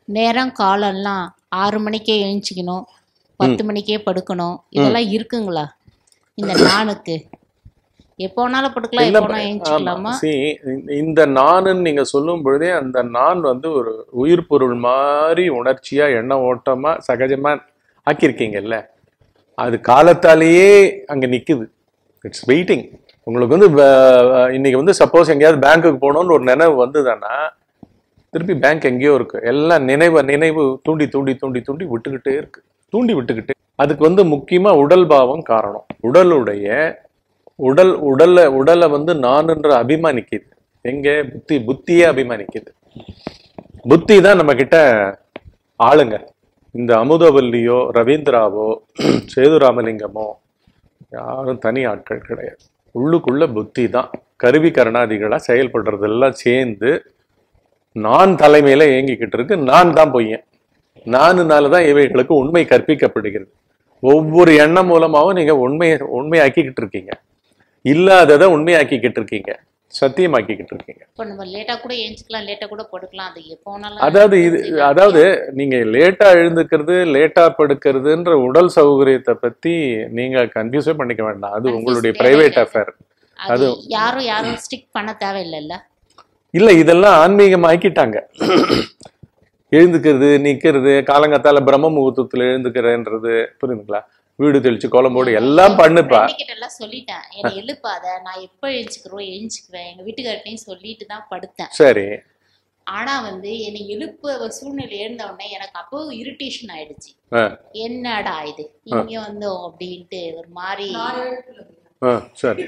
நேரம் காலம்லாம் ஆறு மணிக்கே எழுந்திக்கணும் பத்து மணிக்கே படுக்கணும் இதெல்லாம் இருக்குங்களா இந்த நானுக்கு எப்போ வேணாலும் படுக்கலாம் இல்ல எப்போ வேணாலும் எழுந்திக்கலாமா see, இந்த- இந்த நானுன்னு நீங்க சொல்லும் பொழுதே அந்த நான் வந்து ஒரு உயிர் பொருள் மாதிரி உணர்ச்சியா எண்ண ஓட்டமா சகஜமா ஆக்கியிருக்கீங்கல்ல அது காலத்தாலேயே அங்க நிக்குது இட்ஸ் வெயிட்டிங் உங்களுக்கு வந்து வ- இன்னைக்கு வந்து சப்போஸ் எங்கேயாவது பேங்க்குக்கு போகணும்னு ஒரு நினைவு வந்ததுன்னா திருப்பி பேங்க் எங்கேயோ இருக்கு எல்லாம் நினைவு நினைவு தூண்டி தூண்டி தூண்டி தூண்டி விட்டுக்கிட்டே இருக்கு தூண்டி விட்டுக்கிட்டே அதுக்கு வந்து முக்கியமா உடல் பாவம் காரணம் உடலுடைய உடல் உடல்ல உடலை வந்து நானுன்ற அபிமானிக்குது எங்க புத்தி புத்தியே அபிமானிக்குது புத்தி தான் நம்ம கிட்ட ஆளுங்க இந்த அமுதவல்லியோ ரவீந்திராவோ சேதுராமலிங்கமோ யாரும் தனி ஆட்கள் கிடையாது உள்ளுக்குள்ள புத்தி தான் கருவி கருணாதிகளா செயல்படுறதெல்லாம் சேர்ந்து நான் தலைமையில இயங்கிக்கிட்டு இருக்கு நான் தான் பொய்யன் நானுனால தான் இவைகளுக்கு உண்மை கற்பிக்கப்படுகிறது ஒவ்வொரு எண்ணம் மூலமாவும் நீங்க உண்மையை உண்மையாக்கிக்கிட்டு இருக்கீங்க இல்லாததை உண்மையாக்கிக்கிட்டு இருக்கீங்க சத்தியமாக்கிக்கிட்டு இருக்கீங்க இப்போ நம்ம லேட்டாக கூட எழுந்திக்கலாம் லேட்டாக கூட படுக்கலாம் அது எப்போ வேணாலும் அதாவது இது அதாவது நீங்க லேட்டா எழுந்துக்கிறது லேட்டா படுக்கிறதுன்ற உடல் சௌகரியத்தை பத்தி நீங்க கன்ஃபியூஸே பண்ணிக்க வேண்டாம் அது உங்களுடைய Confuse பிரைவேட் தேவையில்லை. அஃபேர் அது யாரும் யாரும் ஸ்டிக் பண்ண தேவையில்லைல்ல இல்ல இதெல்லாம் ஆன்மீகம் ஆக்கிட்டாங்க எழுந்துக்கிறது நிக்கிறது காலங்கத்தால பிரம்ம முகூர்த்தத்துல எழுந்துக்கிறேன்றது புரியுதுங்களா வீடு தெளிச்சு கோலம் போடு எல்லாம் பண்ணுப்பா கிட்ட எல்லாம் சொல்லிட்டேன் என்னை எழுப்பாத நான் எப்போ எழுச்சிக்கிறோம் எழுச்சிக்குவேன் எங்க வீட்டுக்கார்ட்டையும் சொல்லிட்டு தான் படுத்தேன் சரி ஆனா வந்து என்னை எழுப்ப சூழ்நிலை எழுந்த உடனே எனக்கு அப்போ இரிட்டேஷன் ஆயிடுச்சு ஆ, என்னடா இது இங்க வந்தோம் அப்படின்ட்டு ஒரு மாதிரி ஆ, சரி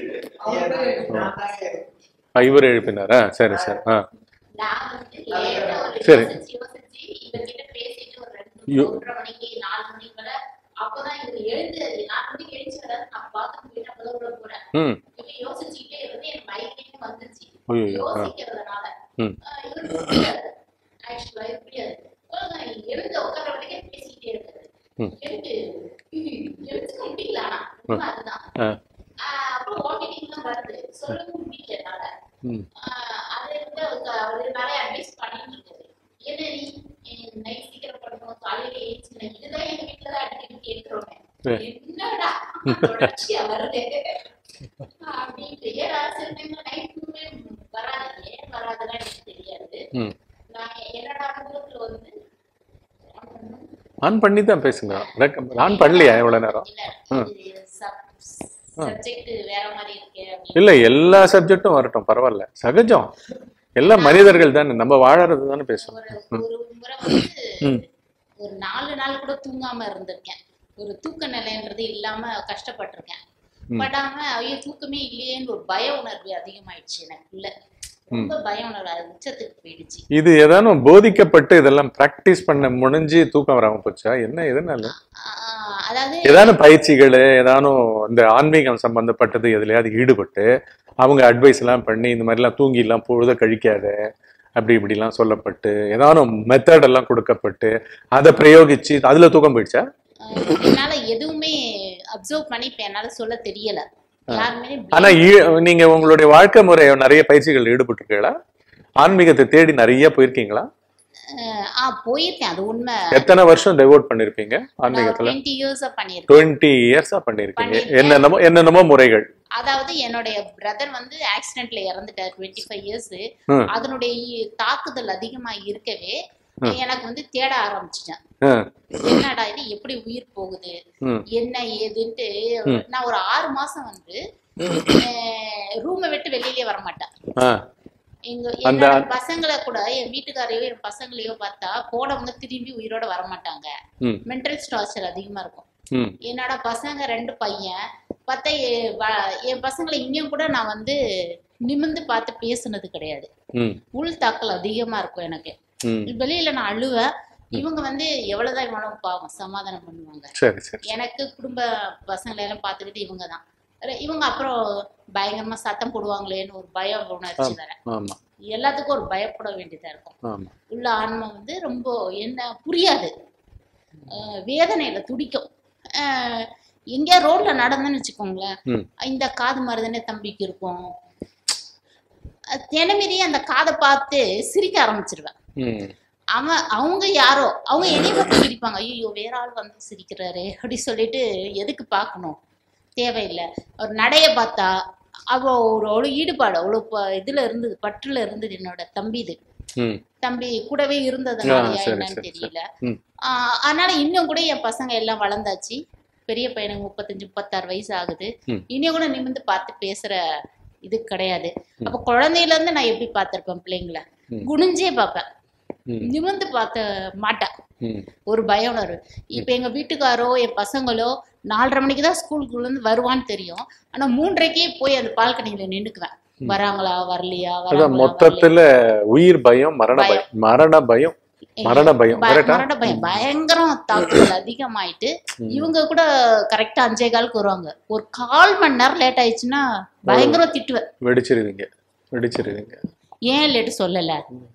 ஆ, இவர் எழுப்பினாரா சரி சரி ஆ நான் வந்து லேட்டா ஒரு சரி. யோசிச்சு யோசிச்சு இவர்கிட்ட பேசிட்டு ஒரு ரெண்டு யோ- ஒன்றரை மணிக்கு நாலு மணிக்கு மேல அப்பதான் இவர் எழுந்து நாலு மணிக்கு எழுந்து வராது நான் பாத்ரூம் போயிட்டு அப்பதான் உள்ள போறேன் ம் இவர் யோசிச்சுட்டே இருந்து என் மைக்கே வந்துச்சு ஐயோ ஆ யோசிக்கிறதுனால ம் ஆஹ் இவருக்கு புரியாது ஆக்சுவலா இது புரியாது அப்புறம் எழுந்து உட்கார வரைக்கும் பேசிக்கிட்டே இருக்குது ம். எழுந்து எழுந்துக்க முடியல ஆனா உண்மை அதுதான் ஆ ஆஹ் அப்புறம் வாமிட்டிங் தான் வருது சொல்லவும் முடியல என்னால ம் ஆஹ் அதை வந்து அவருக்கு அவரு நிறைய அட்வைஸ் பண்ணிட்டு இருக்காரு என்ன நீ நைட் சீக்கிரம் பண்ணணும் காலையில ஏறிச்சு இதுதான் எங்க வீட்டுல தான் அடிக்கடி கேட்கிறோமே சரி. என்னடா தொடர்ச்சியா வருது அப்படின்ட்டு ஏன்னா சில டைம்ல நைட் தூங்கவே வராது ஏன் வராதுன்னா எனக்கு தெரியாது ம் நான் என்னோட அனுபவத்துல வந்து ஆன் பண்ணி தான் பேசுங்க ஆன் பண்ணலையா எவ்வளவு நேரம் இல்ல இது சப்ஜெக்ட் வேற மாதிரி இருக்கு அப்படின்னு இல்ல எல்லா சப்ஜெக்டும் வரட்டும் பரவாயில்ல சகஜம் எல்லாம் மனிதர்கள் தானே நம்ம வாழறது தானே பேசுவோம் ஒரு ஒரு முறை வந்து ம். ஒரு நாலு நாள் கூட தூங்காம இருந்திருக்கேன் ஒரு தூக்க நிலைன்றது இல்லாம கஷ்டப்பட்டிருக்கேன் படாம ஐயோ தூக்கமே இல்லையேன்னு ஒரு பய உணர்வு அதிகமாயிடுச்சு எனக்குள்ள ரொம்ப பய உணர்வு அது உச்சத்துக்கு போயிடுச்சு இது ஏதானும் போதிக்கப்பட்டு இதெல்லாம் பிராக்டிஸ் பண்ண முடிஞ்சு தூக்கம் வராம போச்சா என்ன எதனால ஆஹ் அதாவது ஏதானும் பயிற்சிகள் ஏதானும் இந்த ஆன்மீகம் சம்பந்தப்பட்டது எதுலயாவது ஈடுபட்டு அவங்க அட்வைஸ் எல்லாம் பண்ணி இந்த மாதிரிலாம் தூங்கி எல்லாம் பொழுத கழிக்காத அப்படி இப்படிலாம் சொல்லப்பட்டு ஏதானும் மெத்தட் எல்லாம் கொடுக்கப்பட்டு அதை பிரயோகிச்சு அதுல தூக்கம் போயிடுச்சா ஆஹ் என்னால எதுவுமே அப்சர்வ் பண்ணி இப்ப என்னால சொல்ல தெரியல யாருமே ஆனா ஈ- நீங்க உங்களுடைய வாழ்க்கை முறை நிறைய பயிற்சிகள் ஈடுபட்டிருக்கீங்களா ஆன்மீகத்தை தேடி நிறைய போயிருக்கீங்களா ஆஹ் ஆ போயிருக்கேன் அது உண்மை எத்தனை வருஷம் டெவோட் பண்ணிருப்பீங்க ஆன்மீகத்துல டுவெண்ட்டி இயர்ஸா பண்ணியிருக்கேன் டுவெண்ட்டி இயர்ஸா பண்ணிருக்கீங்க பண்ணிருக்கேன். என்னென்னமோ என்னென்னமோ முறைகள் அதாவது என்னுடைய பிரதர் வந்து ஆக்சிடென்ட்ல இறந்துட்டார் டுவெண்ட்டி ஃபைவ் இயர்ஸ் ம். அதனுடைய இ- தாக்குதல் அதிகமா இருக்கவே எனக்கு வந்து தேட ஆரம்பிச்சிட்டேன் ஆ, என்னடா இது எப்படி உயிர் போகுது ம், என்ன ஏதுன்ட்டு நான் ஒரு ஆறு மாசம் வந்து ரூமை விட்டு வெளியிலே வர மாட்டேன் ஆ, எங்க அந்த- என்னோட பசங்களை கூட என் வீட்டுக்காரையோ என் பசங்களையோ பார்த்தா போனவங்க திரும்பி உயிரோட வர மாட்டாங்க ம், மென்டல் டார்ச்சர் அதிகமா இருக்கும் ம், என்னோட பசங்க ரெண்டு பையன் பார்த்தா எ- வ- என் பசங்களை இங்கேயும் கூட நான் வந்து நிமிர்ந்து பார்த்து பேசுனது கிடையாது ம், உள் தாக்கல் அதிகமா இருக்கும் எனக்கு ம். வெளியில நான் அழுவேன் இவங்க வந்து எவ்வளவுதான் இவனும் பாவம் சமாதானம் பண்ணுவாங்க சரி சரி எனக்கு குடும்ப பசங்களை எல்லாம் பார்த்துக்கிட்டு இவங்க தான் இவங்க அப்புறம் பயங்கரமா சத்தம் போடுவாங்களேன்னு ஒரு பய உணர்ச்சி வேற ஆமா எல்லாத்துக்கும் ஒரு பயப்பட வேண்டியதா இருக்கும் ஆமா உள்ள ஆன்மா வந்து ரொம்ப என்ன புரியாது அஹ் வேதனையில துடிக்கும் அஹ் எங்கேயா ரோட்ல நடந்தேன்னு வச்சுக்கோங்களேன் ம். இந்த காது மருதுனே தம்பிக்கு இருக்கும் அஹ் தினமேரி அந்த காதை பார்த்து சிரிக்க ஆரம்பிச்சிருவேன் ம் அவன் அவங்க யாரோ அவங்க என்னைய பார்த்து சிரிப்பாங்க ஐயோ வேற ஆள் வந்து சிரிக்கிறாரு அப்படி சொல்லிட்டு எதுக்கு பார்க்கணும் தேவையில்லை ஒரு நடைய பார்த்தா அவ ஒரு அவ்வளோ ஈடுபாடு அவ்வளோ ப- இதுல இருந்தது பற்றுல இருந்தது என்னோட தம்பி இது ம் தம்பி கூடவே இருந்ததுனாலயா சரி, என்னன்னு சரி, தெரியல ம். ஆஹ் அதனால இன்னும் கூட என் பசங்க எல்லாம் வளர்ந்தாச்சு பெரிய பையனுக்கு முப்பத்தஞ்சு முப்பத்தாறு வயசு ஆகுது ம். இன்னும் கூட நிமிர்ந்து பார்த்து பேசுற இது கிடையாது அப்ப குழந்தையில இருந்து நான் எப்படி பார்த்திருப்பேன் பிள்ளைங்கள ம். குனிஞ்சே பார்ப்பேன் ம் நிமிர்ந்து பார்த்த மாட்டேன் ம் ஒரு பய உணர்வு இப்ப எங்க வீட்டுக்காரோ என் பசங்களோ நாலரை மணிக்கு தான் ஸ்கூலுக்குள்ள இருந்து வருவான்னு தெரியும் ஆனா மூன்றரைக்கே போய் அந்த பால்கனியில நின்னுக்குவேன் வராங்களா வரலையா அதான் வராங்களா வரலையா? மொத்தத்துல உயிர் பயம் மரண பயம் மரண பயம் மரண பயம் ப- கரெக்டா மரண பயம் பயங்கரம் தாக்குதல் அதிகமாயிட்டு இவங்க கூட கரெக்டா அஞ்சே காலுக்கு வருவாங்க ஒரு கால் மணி நேரம் லேட் ஆயிடுச்சுன்னா பயங்கரம் திட்டுவேன் வெடிச்சிருவீங்க வெடிச்சிருவீங்க ஏன் லேட்டு சொல்லல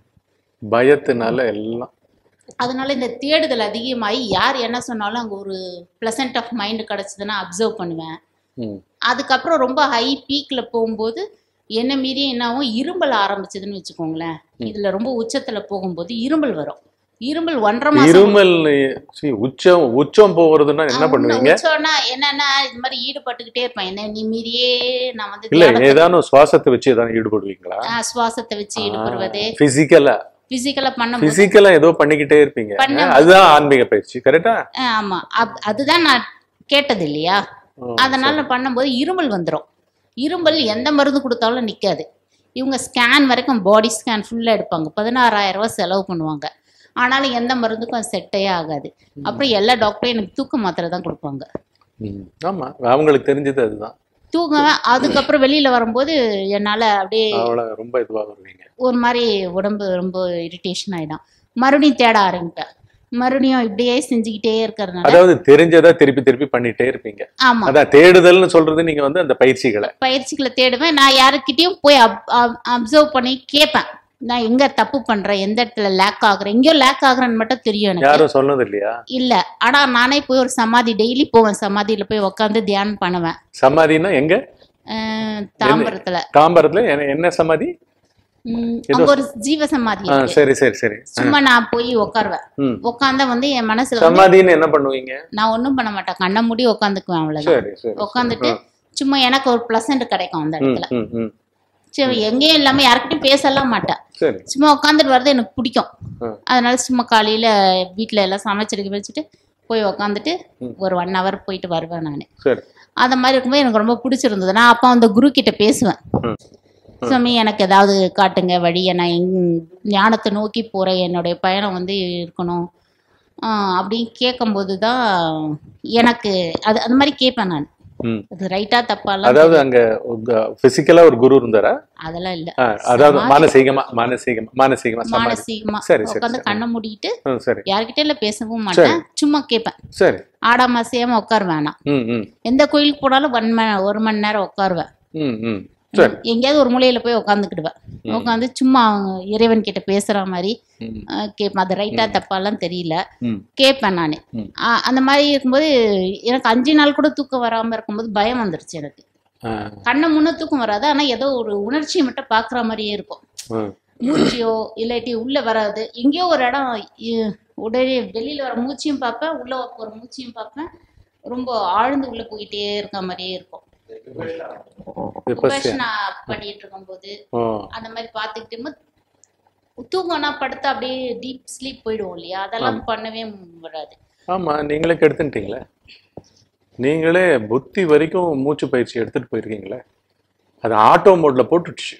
பயத்தினால எல்லாம் அதனால இந்த தேடுதல் அதிகமாகி யார் என்ன சொன்னாலும் அங்க ஒரு பிளசன்ட் ஆஃப் மைண்ட் கிடைச்சதுன்னா அப்சர்வ் பண்ணுவேன் ம் அதுக்கப்புறம் ரொம்ப ஹை பீக்ல போகும்போது என்ன மீறி என்னாவும் இரும்பல் ஆரம்பிச்சதுன்னு வச்சுக்கோங்களேன் இதுல ரொம்ப உச்சத்துல போகும்போது இரும்பல் வரும் இரும்பல் ஒன்றரை மாசம் இருமல் see, உச்சம் உச்சம் போகிறதுன்னா என்ன அவன் பண்ணுவீங்க உச்சம்னா என்னன்னா இது மாதிரி ஈடுபட்டுக்கிட்டே இருப்பேன் என்ன நீ மீறியே நான் வந்து இல்ல தியானத்துல- ஏதானும் சுவாசத்தை வச்சு ஏதாவது ஈடுபடுவீங்களா ஆ, சுவாசத்தை வச்சு ஈடுபடுவது பிசிக்கலா பிசிக்கலா பண்ணும்போது பிசிக்கலா ஏதோ பண்ணிக்கிட்டே இருப்பீங்க பண்ணும்போது- அதுதான் ஆன்மீக பயிற்சி கரெக்டா ஆ, ஆமா அப்- அதுதான் நான் கேட்டது இல்லையா அதனால பண்ணும்போது இருமல் வந்துடும் இருமல் எந்த மருந்து கொடுத்தாலும் நிக்காது இவங்க ஸ்கேன் வரைக்கும் பாடி ஸ்கேன் ஃபுல்லா எடுப்பாங்க பதினாறாயிரம் ரூபாய் செலவு பண்ணுவாங்க ஆனாலும் எந்த மருந்துக்கும் அது செட்டே ஆகாது அப்புறம் எல்லா டாக்டரும் எனக்கு தூக்க மாத்திரை தான் கொடுப்பாங்க ம். ஆமா அவங்களுக்கு தெரிஞ்சது அதுதான் தூங்குவேன் அதுக்கப்புறம் வெளியில வரும்போது என்னால அப்படியே அவ்வளவு ரொம்ப இதுவா வருவீங்க ஒரு மாதிரி உடம்பு ரொம்ப இரிட்டேஷன் ஆயிடும் மறுபடியும் தேட ஆரம்பிப்பேன் மறுபடியும் இப்படியே செஞ்சுக்கிட்டே இருக்கிறதுனால அதாவது தெரிஞ்சதா திருப்பி திருப்பி பண்ணிட்டே இருப்பீங்க ஆமா அதான் தேடுதல்னு சொல்றது நீங்க வந்து அந்த பயிற்சிகளை பயிற்சிகளை தேடுவேன் நான் யாருக்கிட்டயும் போய் அப்சர்வ் பண்ணி கேட்பேன் நான் எங்க தப்பு பண்றேன் எந்த இடத்துல லேக் ஆகுறேன் எங்கேயோ லேக் ஆகுறேன்னு மட்டும் தெரியும் எனக்கு யாரும் சொன்னது இல்லையா இல்ல ஆனா நானே போய் ஒரு சமாதி டெய்லி போவேன் சமாதியில போய் உட்காந்து தியானம் பண்ணுவேன் சமாதினா எங்க அஹ் தாம்பரத்துல தாம்பரத்துல என்ன- என்ன சமாதி உம், அங்க ஒரு ஜீவ சமாதி ஆ, இருக்கு சரி சரி சரி சும்மா நான் போய் உட்காருவேன் ம் உட்காந்தா வந்து என் மனசுல வந்து சமாதின்னு என்ன பண்ணுவீங்க நான் ஒண்ணும் பண்ண மாட்டேன் கண்ணை மூடி உட்காந்துக்குவேன் அவ்வளவுதான் சரி சரி உட்காந்துட்டு சும்மா எனக்கு ஒரு பிளசன்ட் கிடைக்கும் அந்த ம் இடத்துல ம் ம் சரி எங்கேயும் இல்லாம யார்கிட்டயும் பேசலாம் மாட்டேன் சரி சும்மா உட்காந்துட்டு வர்றது எனக்கு பிடிக்கும் ஆ. அதனால சும்மா காலையில வீட்ல எல்லாம் சமைச்சிருக்க வச்சுட்டு போய் உட்காந்துட்டு ஒரு ஒன் ஹவர் போயிட்டு வருவேன் நான் சரி அந்த மாதிரி இருக்கும்போது எனக்கு ரொம்ப பிடிச்சிருந்தது நான் அப்போ அந்த குரு கிட்ட பேசுவேன் ம். சுவாமி எனக்கு ஏதாவது காட்டுங்க வழியை நான் எங் ஞானத்தை நோக்கி போகிறேன் என்னுடைய பயணம் வந்து இருக்கணும் ஆ, அப்படின்னு கேட்கும்போது தான் எனக்கு அது அந்த மாதிரி கேட்பேன் நான் ம் அது ரைட்டா தப்பாலாம் அதாவது அங்க பிசிக்கலா ஒரு குரு இருந்தாரா அதெல்லாம் இல்லை ஆ, அதாவது மானசீகமா மானசீகமா மானசீகமா சமாதி மானசீகமா சரி, சரி, உட்காந்து சரி. கண்ணை மூடிட்டு ம், சரி யார்கிட்ட இல்லை பேசவும் மாட்டேன் சும்மா கேட்பேன் சரி ஆடாம அசையாம உட்காருவேன் நான் ம் ம் எந்த கோயிலுக்கு போனாலும் ஒன் மணி ஒரு மணி நேரம் உட்காருவேன் ம் ம் சரி எங்கேயாவது ஒரு மூலையில போய் உட்காந்துக்கிடுவேன் உட்காந்து சும்மா இறைவன் கிட்ட பேசுற மாதிரி ம் அஹ், கேட்பேன் அது ரைட்டா தப்பாலாம் தெரியல ம் கேட்பேன் நான் ம். அந்த மாதிரி இருக்கும்போது எனக்கு அஞ்சு நாள் கூட தூக்கம் வராம இருக்கும்போது பயம் வந்துருச்சு எனக்கு ஆ, கண்ணை முன்ன தூக்கம் வராது ஆனா ஏதோ ஒரு உணர்ச்சியை மட்டும் பாக்குற மாதிரியே இருக்கும் ம் மூச்சியோ இல்லாட்டி உள்ள வராது எங்கேயோ ஒரு இடம் இ- உடனே வெளியில வர மூச்சையும் பார்ப்பேன் உள்ள போற மூச்சையும் பார்ப்பேன் ரொம்ப ஆழ்ந்து உள்ள போயிட்டே இருக்க மாதிரியே இருக்கும் விபஸ்யா உபாசனா பண்ணிட்டு இருக்கும்போது ஓ அந்த மாதிரி பார்த்துக்கிட்டு இருக்கும்போது தூக்கம்னா படுத்தா அப்படியே டீப் ஸ்லீப் போயிடுவோம் இல்லையா அதெல்லாம் பண்ணவே வராது ஆமா நீங்களே கெடுத்துட்டீங்களே நீங்களே புத்தி வரைக்கும் மூச்சு பயிற்சி எடுத்துட்டு போயிருக்கீங்களே அது ஆட்டோ மோட்ல போட்டுடுச்சு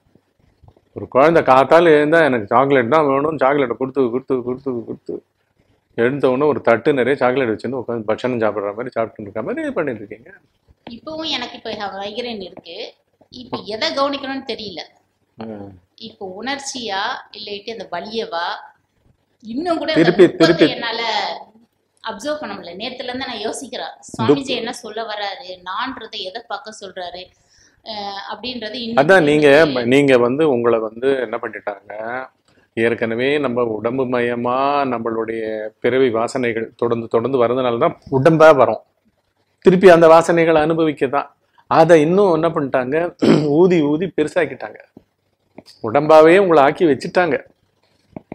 ஒரு குழந்தை காத்தால எழுந்தா எனக்கு சாக்லேட் தான் வேணும் சாக்லேட்டை கொடுத்து கொடுத்து கொடுத்து கொடுத்து எழுந்த உடனே ஒரு தட்டு நிறைய சாக்லேட் வச்சுன்னு உட்காந்து பட்சணம் சாப்பிட்ற மாதிரி சாப்பிட்டு இருக்க மாதிரி பண்ணிட்டு இருக்கீங்க இப்பவும் எனக்கு இப்ப வைகிறேன் இருக்கு இப்ப எதை கவனிக்கணும்னு தெரியல ம். இப்போ உணர்ச்சியா இல்லாட்டி அந்த வலியவா இன்னும் கூட திருப்பி, அந்த துக்கத்தை திருப்பி. என்னால அப்சர்வ் பண்ண முடியல நேத்துல இருந்து நான் யோசிக்கிறேன் சுவாமிஜி என்ன சொல்ல வராரு நான்றதை எதை பார்க்க சொல்றாரு அஹ் அப்படின்றது இன்னும் அதான் நீங்க எனக்கு- நீங்க வந்து உங்களை வந்து என்ன பண்ணிட்டாங்க ஏற்கனவே நம்ம உடம்பு மயமா நம்மளுடைய பிறவி வாசனைகள் தொடர்ந்து தொடர்ந்து வரதுனால தான் உடம்பா வரும் திருப்பி அந்த வாசனைகளை அனுபவிக்க தான் அதை இன்னும் என்ன பண்ணிட்டாங்க ஊதி ஊதி பெருசாக்கிட்டாங்க உடம்பாவே உங்களை ஆக்கி வச்சுட்டாங்க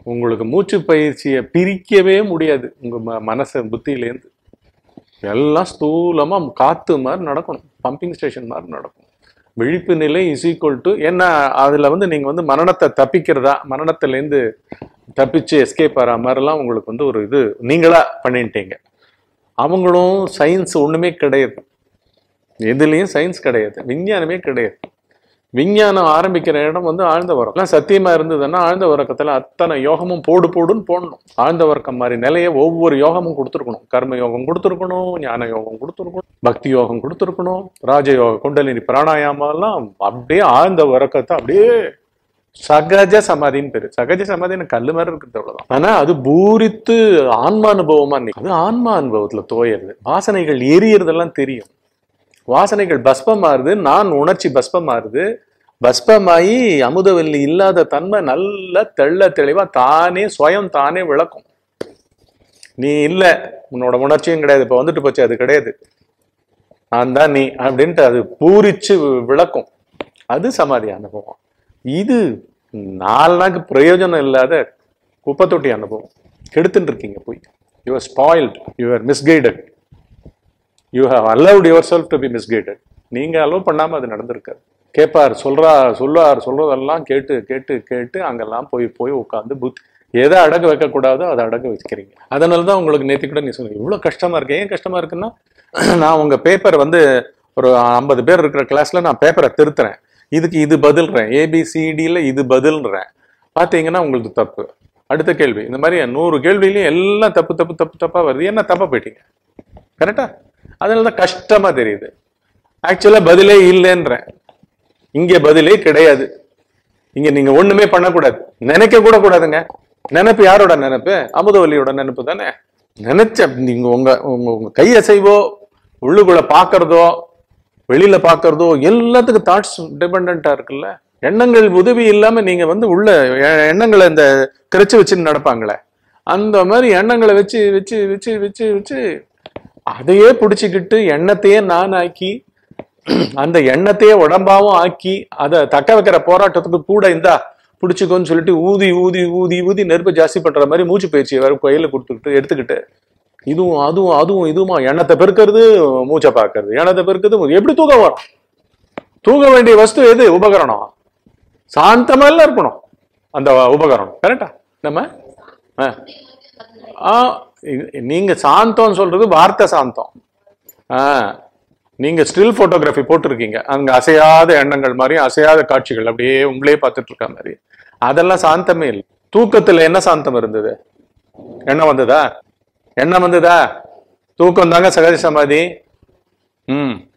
உங்களுக்கு மூச்சு பயிற்சியை பிரிக்கவே முடியாது உங்க ம மனசை புத்தியிலேருந்து எல்லாம் ஸ்தூலமா காத்து மாதிரி நடக்கணும் பம்பிங் ஸ்டேஷன் மாதிரி நடக்கும் விழிப்பு நிலை இஸ் ஈக்குவல் டு ஏன்னா அதுல வந்து நீங்க வந்து மரணத்தை தப்பிக்கிறதா மரணத்திலேருந்து தப்பிச்சு எஸ்கேப் ஆகிற மாதிரிலாம் உங்களுக்கு வந்து ஒரு இது நீங்களா பண்ணிட்டீங்க அவங்களும் சயின்ஸ் ஒண்ணுமே கிடையாது எதுலேயும் சயின்ஸ் கிடையாது விஞ்ஞானமே கிடையாது விஞ்ஞானம் ஆரம்பிக்கிற இடம் வந்து ஆழ்ந்த உறக்கம் சத்தியமா இருந்ததுன்னா ஆழ்ந்த உறக்கத்துல அத்தனை யோகமும் போடு போடுன்னு போடணும் ஆழ்ந்த உறக்கம் மாதிரி நிலையை ஒவ்வொரு யோகமும் கொடுத்துருக்கணும் கர்ம யோகம் கொடுத்துருக்கணும் ஞான யோகம் கொடுத்துருக்கணும் பக்தி யோகம் கொடுத்துருக்கணும் ராஜயோகம் குண்டலினி பிராணாயாமம் எல்லாம் அப்படியே ஆழ்ந்த உறக்கத்தை அப்படியே சகஜ சமாதின்னு பேரு சகஜ சமாதின்னு கல்லு மாதிரி இருக்கிறது அவ்வளவுதான் ஆனா அது பூரித்து ஆன்மா அனுபவமா நிக்கும். அது ஆன்மா அனுபவத்துல தோயறது வாசனைகள் எரியறதெல்லாம் தெரியும் வாசனைகள் பஸ்பமாறுது நான் உணர்ச்சி பஸ்பமாறுது பஸ்பமாயி அமுதவல்லி இல்லாத தன்மை நல்ல தெள்ள தெளிவா தானே சுயம் தானே விளக்கும் நீ இல்ல உன்னோட உணர்ச்சியும் கிடையாது இப்ப வந்துட்டு போச்சு அது கிடையாது நான் தான் நீ அப்படின்ட்டு அது பூரிச்சு விளக்கும் அது சமாதி அனுபவம் இது நாலு நாளுக்கு பிரயோஜனம் இல்லாத குப்பை தொட்டி அனுபவம் கெடுத்துட்டு இருக்கீங்க போய் your spoiled your misguided you have allowed yourself to be misguided நீங்க அலோவ் பண்ணாம அது நடந்திருக்காது கேட்பார் சொல்றா சொல்லுவார் சொல்றதெல்லாம் கேட்டு கேட்டு கேட்டு அங்கெல்லாம் போய் போய் உட்காந்து புத் எதை அடகு வைக்கக்கூடாதோ அதை அடகு வச்சுக்கிறீங்க அதனால தான் உங்களுக்கு நேற்று கூட நீ சொன்னீங்க இவ்வளோ கஷ்டமா இருக்கு ஏன் கஷ்டமா இருக்குன்னா நான் உங்க பேப்பர் வந்து ஒரு ஐம்பது பேர் இருக்கிற கிளாஸ்ல நான் பேப்பரை திருத்துறேன் இதுக்கு இது பதில்றேன் ஏபிசிடியில் இது பதில்றேன் பார்த்தீங்கன்னா உங்களுக்கு தப்பு அடுத்த கேள்வி இந்த மாதிரி நூறு கேள்வியிலையும் எல்லாம் தப்பு தப்பு தப்பு தப்பா வருது என்ன தப்பா போயிட்டீங்க கரெக்டா அதனால தான் கஷ்டமா தெரியுது ஆக்சுவலா பதிலே இல்லைன்றேன் இங்க பதிலே கிடையாது இங்க நீங்க ஒண்ணுமே பண்ணக்கூடாது நினைக்க கூட கூடாதுங்க நினைப்பு யாரோட நினைப்பு அமுதவல்லியோட நினைப்பு தானே நினைச்ச நீங்க உங்க உங்க உங்க கையசைவோ உள்ளுக்குள்ள பாக்குறதோ வெளியில பாக்குறதோ எல்லாத்துக்கும் தாட்ஸ் டிபெண்டா இருக்குல்ல எண்ணங்கள் உதவி இல்லாம நீங்க வந்து உள்ள எ- எண்ணங்களை இந்த கிரச்சு வச்சுன்னு நடப்பாங்களே அந்த மாதிரி எண்ணங்களை வச்சு வச்சு வச்சு வச்சு வச்சு அதையே பிடிச்சிக்கிட்டு எண்ணத்தையே நான் ஆக்கி அந்த எண்ணத்தையே உடம்பாவும் ஆக்கி அதை தக்க வைக்கிற போராட்டத்துக்கு கூட இந்தா பிடிச்சிக்கோன்னு சொல்லிட்டு ஊதி ஊதி ஊதி ஊதி நெருப்பு ஜாஸ்தி பண்ற மாதிரி மூச்சு பயிற்சியை வேற கையில கொடுத்துக்கிட்டு எடுத்துக்கிட்டு இதுவும் அதுவும் அதுவும் இதுவுமா எண்ணத்தை பெருக்கிறது மூச்சை பார்க்கறது எண்ணத்தை பெருக்கிறது மூ- எப்படி தூக்கம் வரும் தூங்க வேண்டிய வஸ்து எது உபகரணம் சாந்தமெல்லாம் இருக்கணும் அந்த உபகரணம் கரெக்டா நம்ம ஆ. ஆ இது- நீங்க சாந்தம் சொல்றது வார்த்தை சாந்தம் ஆ நீங்க ஸ்டில் போட்டோகிராஃபி போட்டிருக்கீங்க அங்க அசையாத எண்ணங்கள் மாதிரி அசையாத காட்சிகள் அப்படியே உங்களே பார்த்துட்டு இருக்க மாதிரி அதெல்லாம் சாந்தமே இல்லை தூக்கத்துல என்ன சாந்தம் இருந்தது எண்ணம் வந்ததா எண்ணம் வந்ததா தூக்கம் தாங்க சகஜ சமாதி ம்